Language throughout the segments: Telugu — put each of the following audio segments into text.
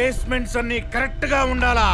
ప్లేస్మెంట్స్ అన్ని కరెక్ట్ గా ఉండాలా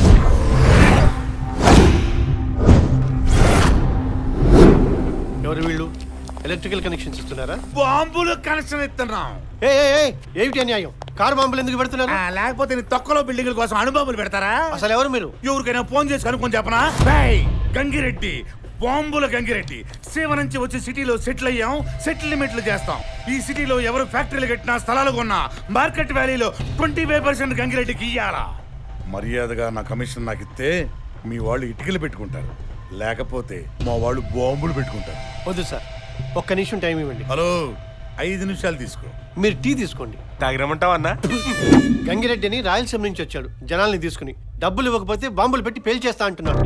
ఎవరు వీళ్ళు ఎలక్ట్రికల్ కనెక్షన్స్ ఇస్తున్నారా బాంబులు కనెక్షన్ ఇస్తున్నాం ఏ ఏ, ఏ, ఏమిటి అన్యాయం కారు బాంబులు ఎందుకు పెడుతున్నారు ఆ, లేకపోతే నీ తొక్కలో బిల్డింగ్ల కోసం అణుబాంబులు పెడతారా అసలు ఎవరు మీరు ఎవరికైనా ఫోన్ చేసి కనుక్కొని చెప్పనా బై గంగిరెడ్డి బాంబుల గంగిరెడ్డి సేవ నుంచి వచ్చి సిటీలో సెటిల్ అయ్యాం సెటిల్మెంట్లు చేస్తాం ఈ సిటీలో ఎవరు ఫ్యాక్టరీలు కట్టినా స్థలాలు కొన్నా మార్కెట్ వాల్యూలో ట్వంటీ ఫైవ్ పర్సెంట్ గంగిరెడ్డికి ఇయ్యాలా మర్యాదగా నా కమిషన్ నాకు ఇస్తే మీ వాళ్ళు ఇటుకలు పెట్టుకుంటారు లేకపోతే మా వాళ్ళు బాంబులు పెట్టుకుంటారు వద్దు సార్ ఒక్క నిమిషం టైం ఇవ్వండి హలో ఐదు నిమిషాలు తీసుకో మీరు టీ తీసుకోండి తాగిరమంటావా అన్నా గంగిరెడ్డి అని రాయలసీమ నుంచి వచ్చాడు జనాల్ని తీసుకుని డబ్బులు ఇవ్వకపోతే బాంబులు పెట్టి పేల్చేస్తా అంటున్నాడు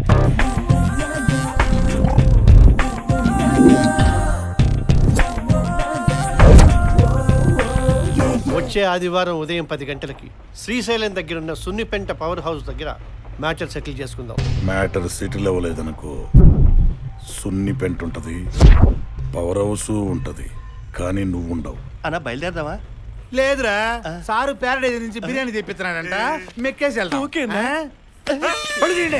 వచ్చే ఆదివారం ఉదయం పది గంటలకి శ్రీశైలం దగ్గర ఉన్న సున్నిపెంట పవర్ హౌస్ దగ్గర మ్యాటర్ సెటిల్ చేసుకుందాం మ్యాటర్ సిటీలో అవ్వలేదనుకో సున్ని పెంట ఉంటది పవర్ హౌస్ ఉంటది కానీ నువ్వు ఉండవు అన్న బయలుదేరదామా లేదురా సారు ప్యారడైజ్ నుంచి బిర్యానీ తెప్పిస్తున్నాడంట మెక్కేసి వెళ్తాం ఓకేనా? ఆ? పళ్ళు తీయండి.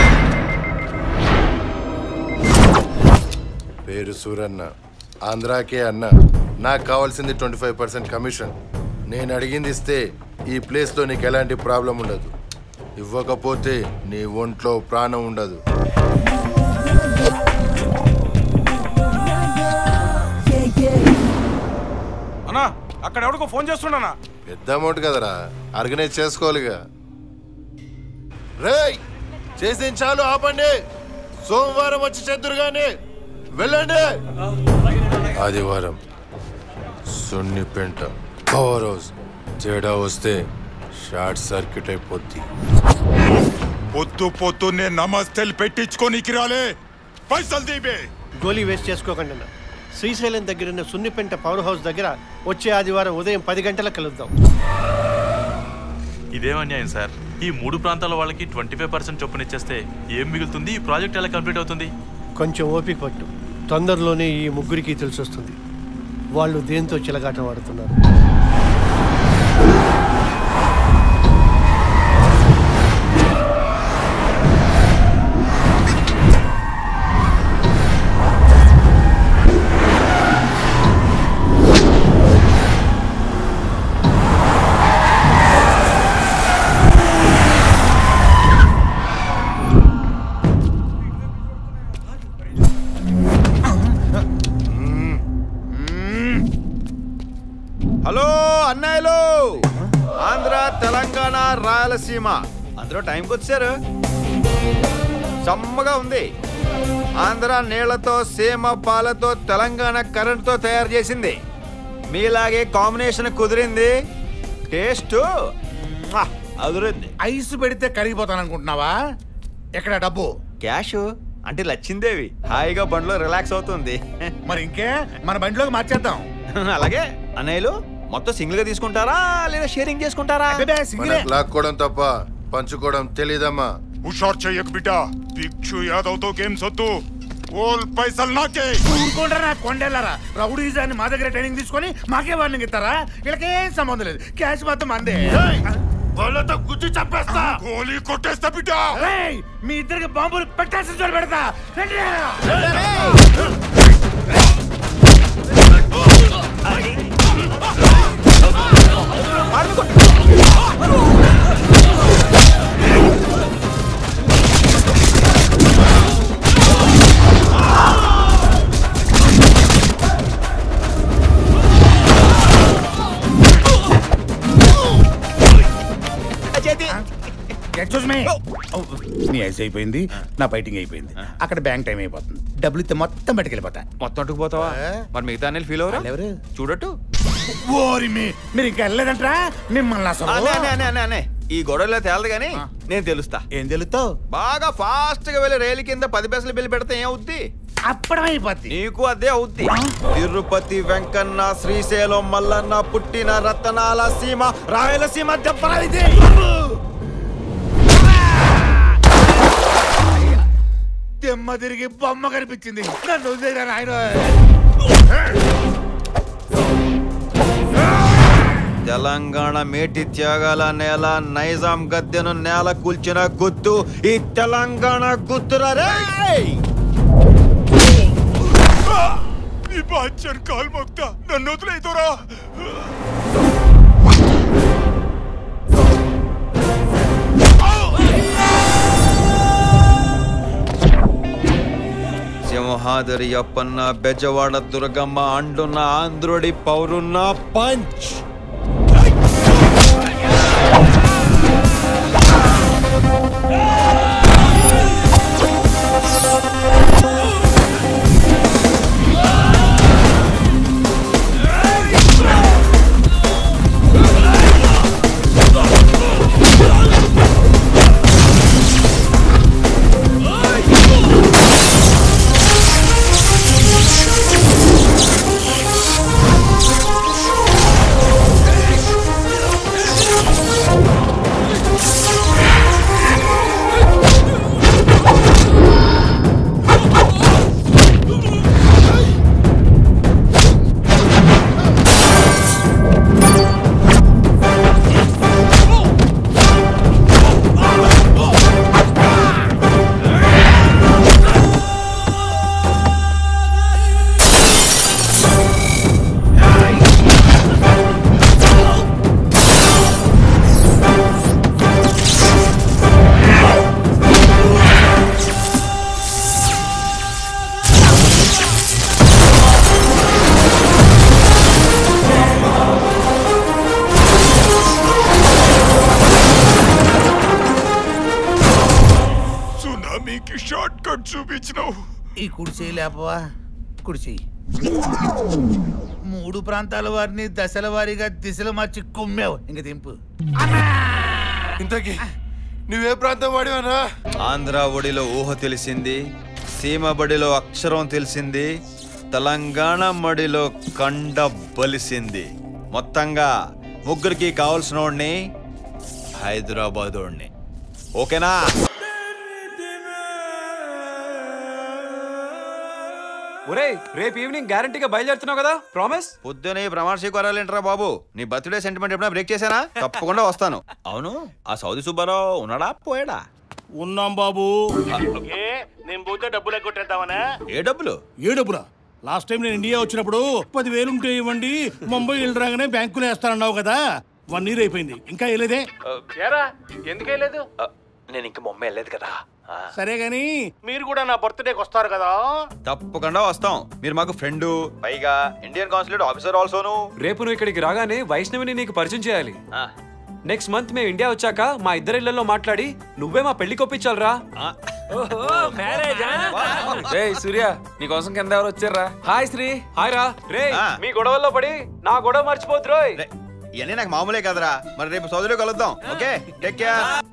పేరు సూరన్న ఆంధ్రాకే అన్న నాకు కావాల్సింది ట్వంటీ ఫైవ్ పర్సెంట్ కమిషన్ నేను అడిగింది ఇస్తే ఈ ప్లేస్లో నీకు ఎలాంటి ప్రాబ్లం ఉండదు ఇవ్వకపోతే నీ ఒంట్లో ప్రాణం ఉండదు అన్నా అక్కడ ఎవరికో ఫోన్ చేస్తున్నానా పెద్ద అమౌంట్ కదరా ఆర్గనైజ్ చేసుకోవాలిగా రేయ్ చేసిన చాలు ఆపండి సోమవారం వచ్చి చెద్దురు కానీ వెళ్ళండి ఆదివారం సున్నిపెంట పవర్ హౌస్ తేడా వస్తే షార్ట్ సర్క్యూట్ అయిపోద్ది పొద్దు పొద్దున్నే నమస్తేలు పెట్టించుకోనికి రాలే పైసలు దీపే గోలీ వేస్ట్ చేసుకోకండి అన్న శ్రీశైలం దగ్గర ఉన్న సున్నిపెంట పవర్ హౌస్ దగ్గర వచ్చే ఆదివారం ఉదయం పది గంటలకు కలుద్దాం ఇదేం అన్యాయం సార్ ఈ మూడు ప్రాంతాల వాళ్ళకి ట్వంటీ ఫైవ్ పర్సెంట్ చొప్పున ఇచ్చేస్తే ఏం మిగులుతుంది ఈ ప్రాజెక్ట్ ఎలా కంప్లీట్ అవుతుంది కొంచెం ఓపిక పట్టు తొందరలోనే ఈ ముగ్గురికి తెలిసొస్తుంది వాళ్ళు దేంతో చిలగాటం ఆడుతున్నారు హలో అన్నయ్యలు ఆంధ్ర తెలంగాణ రాయలసీమ అందరూ టైంకి వచ్చారు సమ్మగా ఉంది ఆంధ్ర నీళ్లతో సీమ పాలతో తెలంగాణ కరెంటుతో తయారు చేసింది మీలాగే కాంబినేషన్ కుదిరింది టేస్ట్ మ్వా! అదురుద్ది ఐస్ పెడితే కరిగిపోతాను అనుకుంటున్నావా ఎక్కడ డబ్బు క్యాష్ అంటే లచ్చిందేవి హాయిగా బండిలో రిలాక్స్ అవుతుంది మరి ఇంకే మన బండిలోకి మార్చేద్దాం అలాగే అన్నయ్యలు మొత్తం సింగిల్ గా తీసుకుంటారా లేదా షేరింగ్ చేసుకుంటారా అబ్బే, సింగిలే. మనకు లాక్కోవడం తప్ప పంచుకోవడం తెలీదమ్మా హుషార్ చెయ్యకు బిడ్డ భిక్షు యాదవ్ తో గేమ్ సొత్తు ఓల్ పైసలు నాకే ఊరుకుంటారా నా కొండెళ్ళారా రౌడీజాన్ని మా దగ్గర ట్రైనింగ్ తీసుకొని మాకే వార్నింగ్ ఇస్తారా వీళ్ళకేం సంబంధం లేదు క్యాష్ మొత్తం మందే వాళ్ళతో గుజ్జు చంపేస్తా గోలీ కొట్టేస్తా బిడ్డ ఏయ్, మీ ఇద్దరికి బాంబులు పెట్టాల్సిన చోటు పెడతా రండి. Excuse me. ఓ, నీ ఐస్ అయిపోయింది నా ఫైటింగ్ అయిపోయింది అక్కడ బ్యాంక్ టైం అయిపోతుంది డబ్బులు ఇస్తే మొత్తం బయటకెళ్ళిపోతా మొత్తం అట్టుకుపోతావా మరి మిగతా అన్నయ్యలు ఫీల్ అవరా ఎవరు? చూడట్టు ఓరి మీ మీరు ఇంకా వెళ్ళలేదంట్రా మిమ్మల్ని అసలు అనే అనే అనే అనే అనే ఈ గొడవలో తేలదు కానీ నేను తెలుస్తా ఏం తెలుస్తావు బాగా ఫాస్ట్ గా వెళ్ళి రైలు కింద పది పైసలు బిల్లు పెడితే ఏమవుద్ది అప్పడం అయిపోద్ది నీకు అదే అవుద్ది తిరుపతి వెంకన్న శ్రీశైలం మల్లన్న పుట్టిన రతనాల సీమ రాయలసీమ దెబ్బల ఇది దెమ్మ తిరిగి బొమ్మ కనిపించింది నన్ను వదిలేరా నాయన తెలంగాణ మేటి త్యాగాల నేల నైజాం గద్దెను నేల కూల్చిన గుర్తు ఈ తెలంగాణ గుర్తురా రేయ్! ఈ బాచ్చర్ కాల్ మొక్తా నన్ను వదిలేదురా సింహాద్రి అప్పన్న బెజవాడ దుర్గమ్మ అండున్న ఆంధ్రుడి పౌరున్న పంచ్ సునామీకి షార్ట్ కట్ చూపించినావు ఈ కుడి చేయి లేపవా కుడి చెయ్యి మూడు ప్రాంతాల వారిని దశల వారీగా దిశలు మార్చి కుమ్మావు ఇంక దింపు ఇంతకీ నువ్వే ప్రాంతం వాడివనా ఆంధ్ర ఒడిలో ఊహ తెలిసింది సీమ బడిలో అక్షరం తెలిసింది తెలంగాణ మడిలో కండ బలిసింది మొత్తంగా ముగ్గురికి కావాల్సిన వాడిని హైదరాబాద్ వాడిని ఓకేనా ఒరేయ్ రేపు ఈవినింగ్ గ్యారంటీగా బయలుదేరుతున్నావు కదా ప్రామిస్ పొద్దున ఈ ప్రమాణ స్వీకారాలేంట్రా బాబు నీ బర్త్డే సెంటిమెంట్ ఎప్పుడైనా బ్రేక్ చేశానా తప్పకుండా వస్తాను అవును ఆ సౌది సుబ్బారావు ఉన్నాడా పోయాడా ఉన్నాం బాబు నేను పోతే డబ్బులు కొట్టేద్దామనా ఏ డబ్బులు ఏ డబ్బురా లాస్ట్ టైం నేను ఇండియా వచ్చినప్పుడు పదివేలు ఉంటే ఇవ్వండి ముంబై వెళ్ళి రాగానే బ్యాంకులో వేస్తానన్నావు కదా వన్ ఇయర్ అయిపోయింది ఇంకా వెళ్ళేదే ఎందుకు వెళ్ళలేదు నేను ఇంక మొమ్మ వెళ్ళలేదు కదా సరే గాని మీరు కూడా నా బర్త్డేకి వస్తారు కదా తప్పకుండా వస్తాం మీరు మాకు ఫ్రెండ్ పైగా ఇండియన్ కాన్సులేట్ ఆఫీసర్ ఆల్సోను రేపు నువ్వు ఇక్కడికి రాగానే వైష్ణవిని నీకు పరిచయం చేయాలి నెక్స్ట్ మంత్ మేము ఇండియా వచ్చాక మా ఇద్దరి ఇళ్లలో మాట్లాడి నువ్వే మా పెళ్లికి ఒప్పించాలరా రే సూర్య నీకోసం కింద ఎవరు వచ్చారా హాయ్ శ్రీ హాయ్ రా రే ఆ. మీ గొడవల్లో పడి నా గొడవ మర్చిపోద్దు రోయ్ ఇవన్నీ నాకు మామూలే కదరా మరి రేపు సౌదరిలో కలుద్దాం ఓకే టేక్ కేర్